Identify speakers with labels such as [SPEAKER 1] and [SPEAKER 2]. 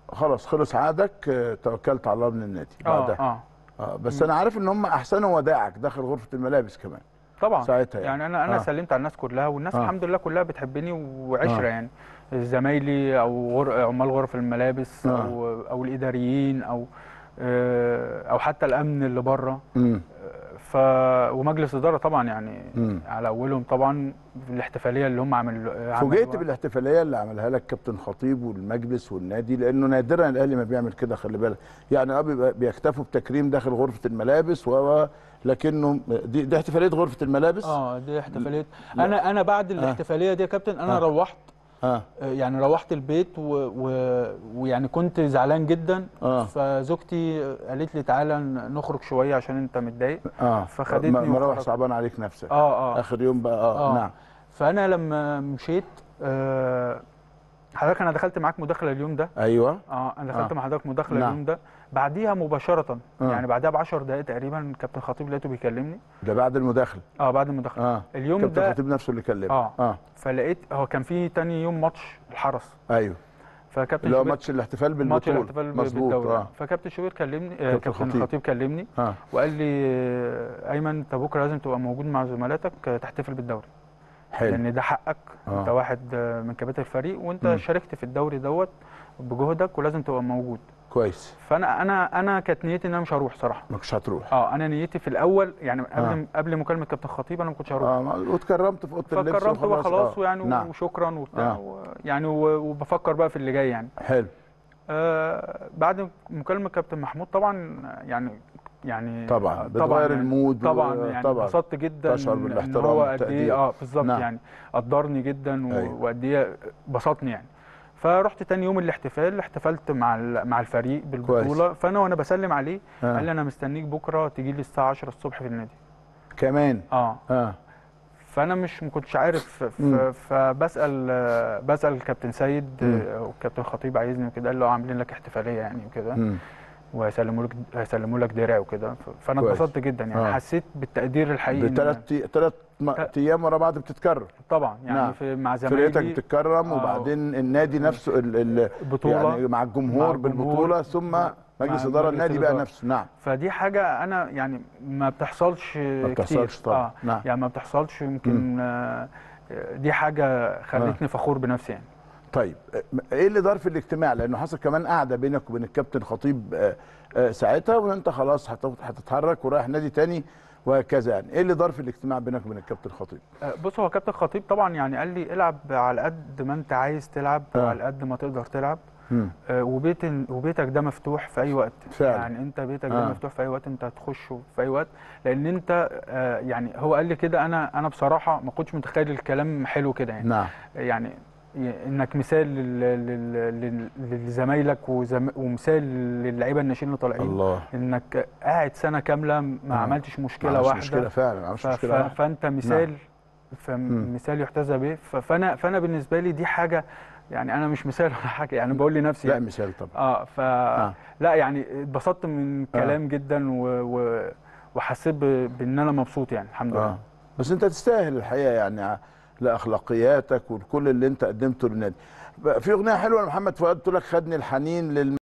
[SPEAKER 1] خلاص خلص عقدك آه، توكلت على الله من النادي
[SPEAKER 2] اه
[SPEAKER 1] بعدها
[SPEAKER 2] اه
[SPEAKER 1] آه. بس انا عارف ان هم احسنوا وداعك داخل غرفه الملابس كمان
[SPEAKER 2] طبعا
[SPEAKER 1] ساعتها
[SPEAKER 2] يعني,
[SPEAKER 1] يعني.
[SPEAKER 2] انا انا
[SPEAKER 1] آه.
[SPEAKER 2] سلمت على الناس كلها والناس
[SPEAKER 1] آه.
[SPEAKER 2] الحمد لله كلها بتحبني وعشره
[SPEAKER 1] آه.
[SPEAKER 2] يعني زمايلي او غر... عمال غرف الملابس
[SPEAKER 1] آه.
[SPEAKER 2] او او الاداريين او آه، او حتى الامن اللي بره
[SPEAKER 1] مم.
[SPEAKER 2] ف ومجلس اداره طبعا يعني
[SPEAKER 1] مم.
[SPEAKER 2] على اولهم طبعا في الاحتفاليه اللي هم عملوا
[SPEAKER 1] فوجئت
[SPEAKER 2] عملوها.
[SPEAKER 1] بالاحتفاليه اللي عملها لك كابتن خطيب والمجلس والنادي لانه نادرا الاهلي ما بيعمل كده خلي بالك يعني اه بيبقى- بيكتفوا بتكريم داخل غرفه الملابس و لكنه دي, دي احتفاليه غرفه الملابس
[SPEAKER 2] اه دي احتفاليه
[SPEAKER 1] لا.
[SPEAKER 2] انا انا بعد الاحتفاليه دي يا كابتن انا
[SPEAKER 1] آه.
[SPEAKER 2] روحت
[SPEAKER 1] اه
[SPEAKER 2] آه، يعني روحت البيت و... و... ويعني كنت زعلان جدا
[SPEAKER 1] آه.
[SPEAKER 2] فزوجتي قالت لي تعالى نخرج شويه عشان انت متضايق
[SPEAKER 1] اه
[SPEAKER 2] فخدتني
[SPEAKER 1] م- مروح
[SPEAKER 2] وخرجت.
[SPEAKER 1] صعبان عليك نفسك
[SPEAKER 2] اه اه
[SPEAKER 1] اخر يوم بقى اه,
[SPEAKER 2] آه.
[SPEAKER 1] نعم
[SPEAKER 2] فانا لما مشيت آه حضرتك انا دخلت معاك مداخله اليوم ده
[SPEAKER 1] ايوه
[SPEAKER 2] اه انا دخلت
[SPEAKER 1] آه.
[SPEAKER 2] مع حضرتك مداخله
[SPEAKER 1] نعم.
[SPEAKER 2] اليوم ده بعديها مباشره
[SPEAKER 1] آه.
[SPEAKER 2] يعني بعدها ب 10 دقائق تقريبا كابتن خطيب لقيته بيكلمني
[SPEAKER 1] ده بعد المداخله
[SPEAKER 2] اه بعد المداخله
[SPEAKER 1] اه
[SPEAKER 2] اليوم
[SPEAKER 1] كابتن
[SPEAKER 2] ده
[SPEAKER 1] خطيب نفسه اللي كلمك
[SPEAKER 2] اه
[SPEAKER 1] اه
[SPEAKER 2] فلقيت هو كان في تاني يوم ماتش الحرس
[SPEAKER 1] ايوه
[SPEAKER 2] فكابتن
[SPEAKER 1] اللي هو
[SPEAKER 2] شوبير-
[SPEAKER 1] ماتش الاحتفال
[SPEAKER 2] ماتش
[SPEAKER 1] بالبطوله
[SPEAKER 2] الاحتفال ب-
[SPEAKER 1] مظبوط
[SPEAKER 2] بالدوري
[SPEAKER 1] اه
[SPEAKER 2] فكابتن شوبير كلمني آه
[SPEAKER 1] كابتن
[SPEAKER 2] كابتن
[SPEAKER 1] خطيب.
[SPEAKER 2] خطيب كلمني
[SPEAKER 1] اه
[SPEAKER 2] وقال لي آه، ايمن انت بكره لازم تبقى موجود مع زملاتك آه، تحتفل بالدوري
[SPEAKER 1] حلو
[SPEAKER 2] لان ده حقك
[SPEAKER 1] آه.
[SPEAKER 2] انت واحد آه، من كباتن الفريق وانت
[SPEAKER 1] مم.
[SPEAKER 2] شاركت في الدوري دوت بجهدك ولازم تبقى موجود
[SPEAKER 1] كويس
[SPEAKER 2] فانا انا انا كانت نيتي ان انا مش هروح صراحه
[SPEAKER 1] ما كنتش هتروح
[SPEAKER 2] اه انا نيتي في الاول يعني قبل
[SPEAKER 1] آه.
[SPEAKER 2] قبل مكالمه كابتن خطيب انا ما كنتش هروح
[SPEAKER 1] اه ما- واتكرمت في اوضه اللبس
[SPEAKER 2] فكرمت
[SPEAKER 1] وخلاص
[SPEAKER 2] وخلاص
[SPEAKER 1] آه.
[SPEAKER 2] ويعني
[SPEAKER 1] نعم
[SPEAKER 2] وشكرا وبتاع
[SPEAKER 1] آه.
[SPEAKER 2] و- يعني و- وبفكر بقى في اللي جاي يعني
[SPEAKER 1] حلو
[SPEAKER 2] آه بعد مكالمه كابتن محمود طبعا يعني يعني
[SPEAKER 1] طبعا
[SPEAKER 2] آه،
[SPEAKER 1] بتغير
[SPEAKER 2] يعني
[SPEAKER 1] المود
[SPEAKER 2] طبعا
[SPEAKER 1] و-
[SPEAKER 2] يعني
[SPEAKER 1] طبعا
[SPEAKER 2] انبسطت جدا
[SPEAKER 1] تشعر
[SPEAKER 2] ان
[SPEAKER 1] بالاحترام
[SPEAKER 2] هو قد
[SPEAKER 1] والتقدير.
[SPEAKER 2] ايه اه بالظبط
[SPEAKER 1] نعم.
[SPEAKER 2] يعني قدرني جدا و-
[SPEAKER 1] أيوة.
[SPEAKER 2] وقد ايه بسطني يعني فرحت تاني يوم الاحتفال احتفلت مع ال- مع الفريق بالبطوله فانا وانا بسلم عليه
[SPEAKER 1] آه.
[SPEAKER 2] قال لي انا مستنيك بكره تيجي لي الساعه 10 الصبح في النادي
[SPEAKER 1] كمان
[SPEAKER 2] اه
[SPEAKER 1] اه
[SPEAKER 2] فانا مش ما كنتش عارف ف-
[SPEAKER 1] مم.
[SPEAKER 2] فبسال آه، بسال الكابتن سيد
[SPEAKER 1] مم.
[SPEAKER 2] آه، والكابتن خطيب عايزني وكده قال له عاملين لك احتفاليه يعني وكده
[SPEAKER 1] مم.
[SPEAKER 2] وهيسلموا لك هيسلموا لك درع وكده ف- فانا
[SPEAKER 1] كويس.
[SPEAKER 2] اتبسطت جدا يعني
[SPEAKER 1] آه.
[SPEAKER 2] حسيت بالتقدير الحقيقي إن-
[SPEAKER 1] بثلاث ثلاث ايام ورا بعض بتتكرر
[SPEAKER 2] طبعا يعني
[SPEAKER 1] نعم.
[SPEAKER 2] في مع
[SPEAKER 1] فرقتك
[SPEAKER 2] زمايلي
[SPEAKER 1] بتتكرم
[SPEAKER 2] آه.
[SPEAKER 1] وبعدين النادي نفسه ال ال
[SPEAKER 2] بطوله
[SPEAKER 1] يعني مع الجمهور
[SPEAKER 2] مع الجمهور.
[SPEAKER 1] بالبطوله ثم
[SPEAKER 2] مع-
[SPEAKER 1] مجلس
[SPEAKER 2] مع
[SPEAKER 1] اداره
[SPEAKER 2] مجلس
[SPEAKER 1] النادي بقى
[SPEAKER 2] الإدارة.
[SPEAKER 1] نفسه نعم
[SPEAKER 2] فدي حاجه انا يعني ما بتحصلش
[SPEAKER 1] ما
[SPEAKER 2] كتير
[SPEAKER 1] بتحصلش طبعا
[SPEAKER 2] آه.
[SPEAKER 1] نعم
[SPEAKER 2] يعني ما بتحصلش يمكن آه دي حاجه خلتني فخور بنفسي يعني
[SPEAKER 1] طيب ايه اللي دار في الاجتماع لانه حصل كمان قعده بينك وبين الكابتن خطيب آه، آه، ساعتها وانت خلاص هت- هتتحرك ورايح نادي تاني وهكذا يعني ايه اللي دار في الاجتماع بينك وبين الكابتن خطيب
[SPEAKER 2] آه، بص هو كابتن خطيب طبعا يعني قال لي العب على قد ما انت عايز تلعب
[SPEAKER 1] آه.
[SPEAKER 2] وعلى قد ما تقدر تلعب
[SPEAKER 1] مم.
[SPEAKER 2] آه، وبيت وبيتك ده مفتوح في اي وقت
[SPEAKER 1] فعلا.
[SPEAKER 2] يعني انت بيتك
[SPEAKER 1] آه.
[SPEAKER 2] ده مفتوح في اي وقت انت هتخشه في اي وقت لان انت آه، يعني هو قال لي كده انا انا بصراحه ما كنتش متخيل الكلام حلو كده يعني
[SPEAKER 1] نعم
[SPEAKER 2] يعني انك مثال لل- لل- لل- لزمايلك وزم- ومثال للعيبه الناشئين اللي طالعين
[SPEAKER 1] الله
[SPEAKER 2] انك قاعد سنه كامله ما
[SPEAKER 1] آه.
[SPEAKER 2] عملتش مشكله
[SPEAKER 1] معلش
[SPEAKER 2] واحده
[SPEAKER 1] مشكله فعلا معلش
[SPEAKER 2] ف-
[SPEAKER 1] مشكله
[SPEAKER 2] ف-
[SPEAKER 1] واحدة.
[SPEAKER 2] فانت مثال
[SPEAKER 1] مم.
[SPEAKER 2] فمثال يحتذى به ف- فانا فانا بالنسبه لي دي حاجه يعني انا مش مثال ولا حاجه يعني بقول لنفسي
[SPEAKER 1] لا
[SPEAKER 2] يعني
[SPEAKER 1] مثال طبعا
[SPEAKER 2] اه ف لا يعني اتبسطت من كلام جدا و... و... وحسيت ب... بان انا مبسوط يعني الحمد لله
[SPEAKER 1] اه بس انت تستاهل الحقيقه يعني ع- لاخلاقياتك وكل اللي انت قدمته للنادي بقى في اغنيه حلوه لمحمد فؤاد تقول لك خدني الحنين للم